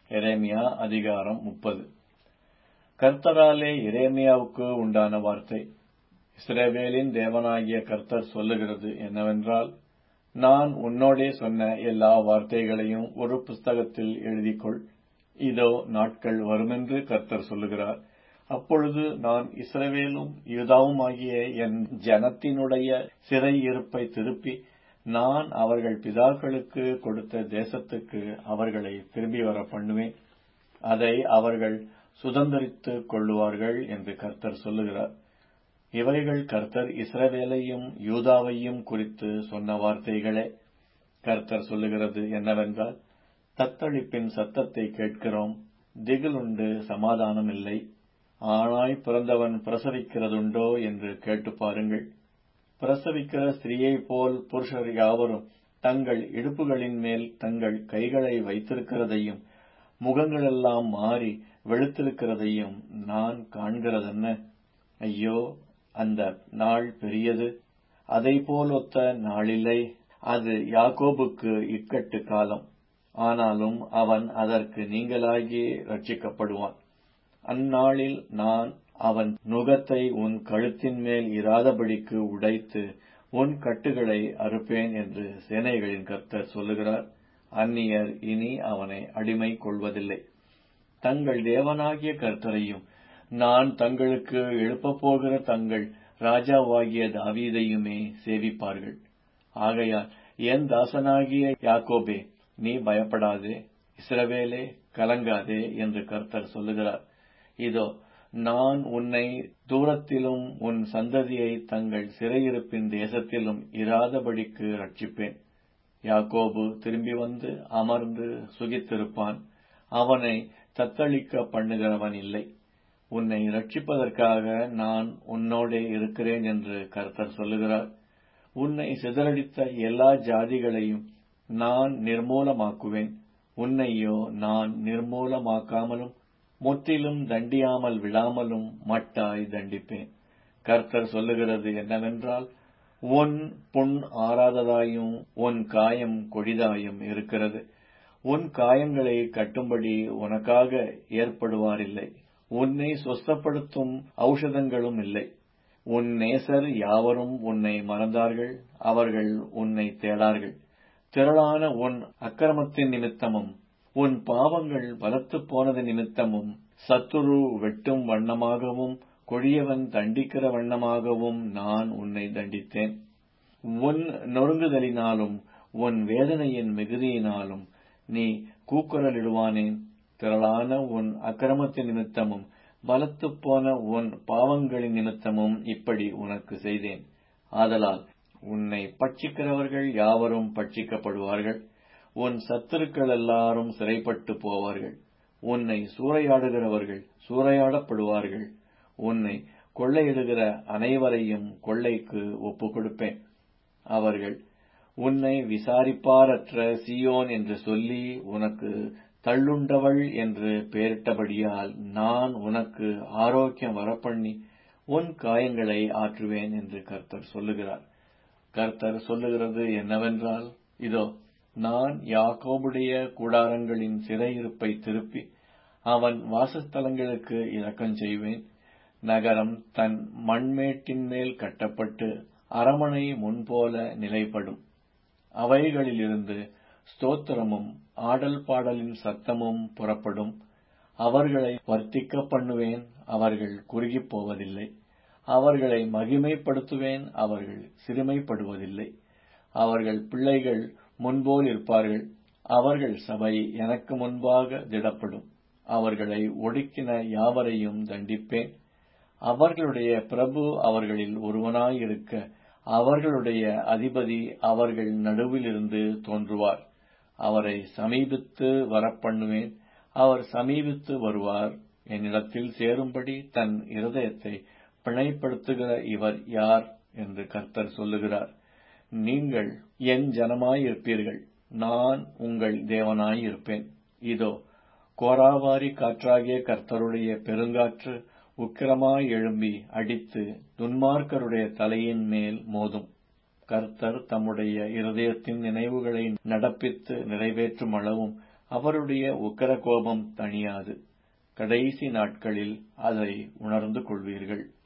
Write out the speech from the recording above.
எரேமியா அதிகாரம் முப்பது கர்த்தராலே எரேமியாவுக்கு உண்டான வார்த்தை இஸ்ரவேலின் தேவனாகிய கர்த்தர் சொல்லுகிறது என்னவென்றால் நான் உன்னோடே சொன்ன எல்லா வார்த்தைகளையும் ஒரு புஸ்தகத்தில் எழுதிக்கொள் இதோ நாட்கள் வருமென்று கர்த்தர் சொல்லுகிறார் அப்பொழுது நான் இஸ்ரவேலும் யூதாவுமாகிய என் ஜனத்தினுடைய சிறையிருப்பை திருப்பி நான் அவர்கள் பிதாக்களுக்கு கொடுத்த தேசத்துக்கு அவர்களை திரும்பி வர பண்ணுவேன் அதை அவர்கள் சுதந்திரித்துக் கொள்ளுவார்கள் என்று கர்த்தர் சொல்லுகிறார் இவைகள் கர்த்தர் இஸ்ரவேலையும் யூதாவையும் குறித்து சொன்ன வார்த்தைகளே கர்த்தர் சொல்லுகிறது என்னவென்றால் தத்தளிப்பின் சத்தத்தை கேட்கிறோம் திகிலுண்டு சமாதானம் இல்லை ஆணாய் பிறந்தவன் பிரசவிக்கிறதுண்டோ என்று கேட்டு பாருங்கள் பிரசவிக்கிற ஸ்திரீயைப் போல் புருஷர் யாவரும் தங்கள் இடுப்புகளின் மேல் தங்கள் கைகளை வைத்திருக்கிறதையும் முகங்களெல்லாம் மாறி வெளுத்திருக்கிறதையும் நான் காண்கிறதென்ன ஐயோ அந்த நாள் பெரியது அதை போல் ஒத்த நாளில்லை அது யாக்கோபுக்கு இக்கட்டு காலம் ஆனாலும் அவன் அதற்கு நீங்களாகி ரட்சிக்கப்படுவான் அந்நாளில் நான் அவன் நுகத்தை உன் கழுத்தின் மேல் இராதபடிக்கு உடைத்து உன் கட்டுகளை அறுப்பேன் என்று சேனைகளின் கர்த்தர் சொல்லுகிறார் அந்நியர் இனி அவனை அடிமை கொள்வதில்லை தங்கள் தேவனாகிய கர்த்தரையும் நான் தங்களுக்கு எழுப்பப் போகிற தங்கள் ராஜாவாகிய தாவீதையுமே சேவிப்பார்கள் ஆகையால் என் தாசனாகிய யாக்கோபே நீ பயப்படாதே இஸ்ரவேலே கலங்காதே என்று கர்த்தர் சொல்லுகிறார் இதோ நான் உன்னை தூரத்திலும் உன் சந்ததியை தங்கள் சிறையிருப்பின் தேசத்திலும் இராதபடிக்கு ரட்சிப்பேன் யாக்கோபு திரும்பி வந்து அமர்ந்து சுகித்திருப்பான் அவனை தத்தளிக்க பண்ணுகிறவன் இல்லை உன்னை ரட்சிப்பதற்காக நான் உன்னோடே இருக்கிறேன் என்று கர்த்தர் சொல்லுகிறார் உன்னை சிதறடித்த எல்லா ஜாதிகளையும் நான் நிர்மூலமாக்குவேன் உன்னையோ நான் நிர்மூலமாக்காமலும் முற்றிலும் தண்டியாமல் விழாமலும் மட்டாய் தண்டிப்பேன் கர்த்தர் சொல்லுகிறது என்னவென்றால் உன் புண் ஆறாததாயும் உன் காயம் கொடிதாயும் இருக்கிறது உன் காயங்களை கட்டும்படி உனக்காக ஏற்படுவாரில்லை உன்னை சொஸ்தப்படுத்தும் ஔஷதங்களும் இல்லை உன் நேசர் யாவரும் உன்னை மறந்தார்கள் அவர்கள் உன்னை தேடார்கள் திரளான உன் அக்கிரமத்தின் நிமித்தமும் உன் பாவங்கள் வளர்த்துப் போனது நிமித்தமும் சத்துரு வெட்டும் வண்ணமாகவும் கொடியவன் தண்டிக்கிற வண்ணமாகவும் நான் உன்னை தண்டித்தேன் உன் நொறுங்குதலினாலும் உன் வேதனையின் மிகுதியினாலும் நீ கூக்குரலிடுவானேன் திரளான உன் அக்கிரமத்தின் நிமித்தமும் பலத்துப் போன உன் பாவங்களின் நிமித்தமும் இப்படி உனக்கு செய்தேன் ஆதலால் உன்னை பட்சிக்கிறவர்கள் யாவரும் பட்சிக்கப்படுவார்கள் உன் சத்துருக்கள் எல்லாரும் சிறைப்பட்டு போவார்கள் உன்னை சூறையாடுகிறவர்கள் சூறையாடப்படுவார்கள் உன்னை கொள்ளையிடுகிற அனைவரையும் கொள்ளைக்கு ஒப்புக் கொடுப்பேன் அவர்கள் உன்னை விசாரிப்பாரற்ற சியோன் என்று சொல்லி உனக்கு தள்ளுண்டவள் என்று பெயரிட்டபடியால் நான் உனக்கு ஆரோக்கியம் வரப்பண்ணி உன் காயங்களை ஆற்றுவேன் என்று கர்த்தர் சொல்லுகிறார் கர்த்தர் சொல்லுகிறது என்னவென்றால் இதோ நான் யாக்கோபுடைய கூடாரங்களின் சிறையிருப்பை திருப்பி அவன் வாசஸ்தலங்களுக்கு இரக்கம் செய்வேன் நகரம் தன் மண்மேட்டின் மேல் கட்டப்பட்டு அரமனை முன்போல நிலைப்படும் அவைகளிலிருந்து ஸ்தோத்திரமும் ஆடல் பாடலின் சத்தமும் புறப்படும் அவர்களை வர்த்திக்க பண்ணுவேன் அவர்கள் குறுகிப் போவதில்லை அவர்களை மகிமைப்படுத்துவேன் அவர்கள் சிறுமைப்படுவதில்லை அவர்கள் பிள்ளைகள் முன்போல் இருப்பார்கள் அவர்கள் சபை எனக்கு முன்பாக திடப்படும் அவர்களை ஒடுக்கின யாவரையும் தண்டிப்பேன் அவர்களுடைய பிரபு அவர்களில் ஒருவனாயிருக்க அவர்களுடைய அதிபதி அவர்கள் நடுவிலிருந்து தோன்றுவார் அவரை சமீபித்து வரப்பண்ணுவேன் அவர் சமீபித்து வருவார் என்னிடத்தில் சேரும்படி தன் இருதயத்தை பிணைப்படுத்துகிற இவர் யார் என்று கர்த்தர் சொல்லுகிறார் நீங்கள் என் ஜனமாயிருப்பீர்கள் நான் உங்கள் தேவனாயிருப்பேன் இதோ கோராவாரி காற்றாகிய கர்த்தருடைய பெருங்காற்று உக்கிரமாய் எழும்பி அடித்து துன்மார்க்கருடைய தலையின் மேல் மோதும் கர்த்தர் தம்முடைய இருதயத்தின் நினைவுகளை நடப்பித்து நிறைவேற்றும் அளவும் அவருடைய உக்கிர கோபம் தணியாது கடைசி நாட்களில் அதை உணர்ந்து கொள்வீர்கள்